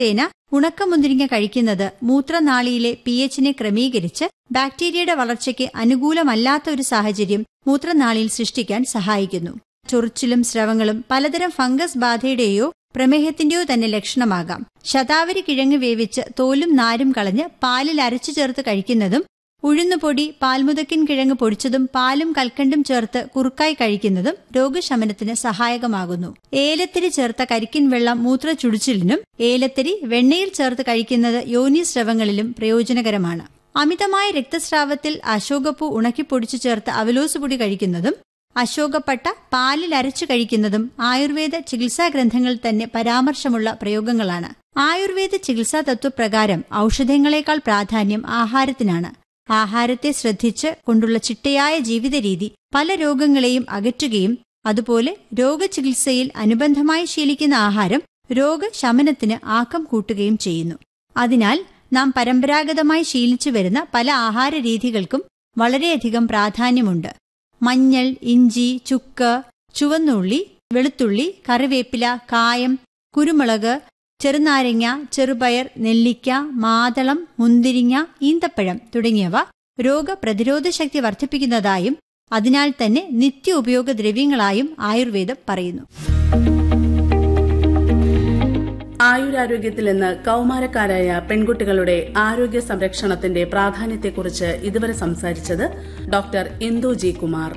ദിവസേന ഉണക്കമുന്തിരിങ്ങ കഴിക്കുന്നത് മൂത്രനാളിയിലെ പി എച്ചിനെ ക്രമീകരിച്ച് ബാക്ടീരിയയുടെ വളർച്ചയ്ക്ക് അനുകൂലമല്ലാത്ത ഒരു സാഹചര്യം മൂത്രനാളിയിൽ സൃഷ്ടിക്കാൻ സഹായിക്കുന്നു ചൊറിച്ചിലും സ്രവങ്ങളും പലതരം ഫംഗസ് ബാധയുടെയോ പ്രമേഹത്തിന്റെയോ തന്നെ ലക്ഷണമാകാം ശതാവരി കിഴങ്ങ് വേവിച്ച് തോലും നാരും കളഞ്ഞ് പാലിൽ അരച്ചു ചേർത്ത് കഴിക്കുന്നതും ഉഴുന്നുപൊടി പാൽമുതക്കിൻ കിഴങ്ങ് പൊടിച്ചതും പാലും കൽക്കണ്ടും ചേർത്ത് കുറുക്കായി കഴിക്കുന്നതും രോഗശമനത്തിന് സഹായകമാകുന്നു ഏലത്തിരി ചേർത്ത കരിക്കിൻ വെള്ളം മൂത്രച്ചുടിച്ചിലിനും ഏലത്തിരി വെണ്ണയിൽ ചേർത്ത് കഴിക്കുന്നത് യോനി സ്രവങ്ങളിലും പ്രയോജനകരമാണ് അമിതമായ രക്തസ്രാവത്തിൽ അശോകപ്പൂ ഉണക്കിപ്പൊടിച്ചു ചേർത്ത് അവലോസ് പൊടി കഴിക്കുന്നതും അശോകപ്പട്ട പാലിൽ അരച്ചു കഴിക്കുന്നതും ആയുർവേദ ചികിത്സാ ഗ്രന്ഥങ്ങളിൽ തന്നെ പരാമർശമുള്ള പ്രയോഗങ്ങളാണ് ആയുർവേദ ചികിത്സാ തത്വപ്രകാരം ഔഷധങ്ങളെക്കാൾ പ്രാധാന്യം ആഹാരത്തിനാണ് ആഹാരത്തെ ശ്രദ്ധിച്ച് കൊണ്ടുള്ള ചിട്ടയായ ജീവിത രീതി പല രോഗങ്ങളെയും അകറ്റുകയും അതുപോലെ രോഗചികിത്സയിൽ അനുബന്ധമായി ശീലിക്കുന്ന ആഹാരം രോഗശമനത്തിന് ആക്കം കൂട്ടുകയും ചെയ്യുന്നു അതിനാൽ നാം പരമ്പരാഗതമായി ശീലിച്ചു വരുന്ന പല ആഹാര രീതികൾക്കും വളരെയധികം പ്രാധാന്യമുണ്ട് മഞ്ഞൾ ഇഞ്ചി ചുക്ക് ചുവന്നുള്ളി വെളുത്തുള്ളി കറിവേപ്പില കായം കുരുമുളക് ചെറുനാരങ്ങ ചെറുപയർ നെല്ലിക്ക മാതളം മുന്തിരിങ്ങ ഈന്തപ്പഴം തുടങ്ങിയവ രോഗപ്രതിരോധ ശക്തി വർദ്ധിപ്പിക്കുന്നതായും അതിനാൽ തന്നെ നിത്യ ഉപയോഗ ദ്രവ്യങ്ങളായും ആയുർവേദം പറയുന്നു ആയുരാരോഗ്യത്തിൽ നിന്ന് കൗമാരക്കാരായ പെൺകുട്ടികളുടെ ആരോഗ്യ സംരക്ഷണത്തിന്റെ പ്രാധാന്യത്തെക്കുറിച്ച് ഇതുവരെ സംസാരിച്ചത് ഡോക്ടർ ഇന്ദു ജി കുമാർ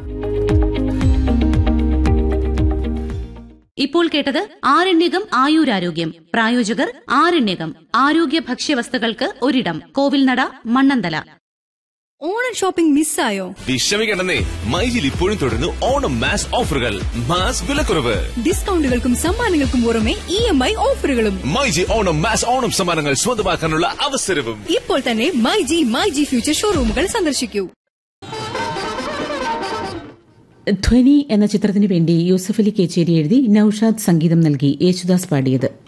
ഇപ്പോൾ കേട്ടത് ആരണ്യകം ആയുരാരോഗ്യം പ്രായോജകർ ആരണ്യകം ആരോഗ്യ ഭക്ഷ്യവസ്തുക്കൾക്ക് ഒരിടം കോവിൽനട മണ്ണന്തല ഓണം ഷോപ്പിംഗ് മിസ്സായോ വിഷമിക്കണ്ടെന്നേ മൈജിൽ ഇപ്പോഴും തുടരുന്നു ഓണം മാസ് ഓഫറുകൾ മാസ് വിലക്കുറവ് ഡിസ്കൗണ്ടുകൾക്കും സമ്മാനങ്ങൾക്കും പുറമെ ഇ എം ഐ ഓഫറുകളും മൈജി ഓണം മാസ് ഓണം സമ്മാനങ്ങൾ സ്വന്തമാക്കാനുള്ള അവസരവും ഇപ്പോൾ തന്നെ my G my G future ഷോറൂമുകൾ സന്ദർശിക്കൂ ധ്വനി എന്ന ചിത്രത്തിനു വേണ്ടി യൂസഫ് അലി കേച്ചേരി എഴുതി നൌഷാദ് സംഗീതം നൽകി യേശുദാസ് പാടിയത്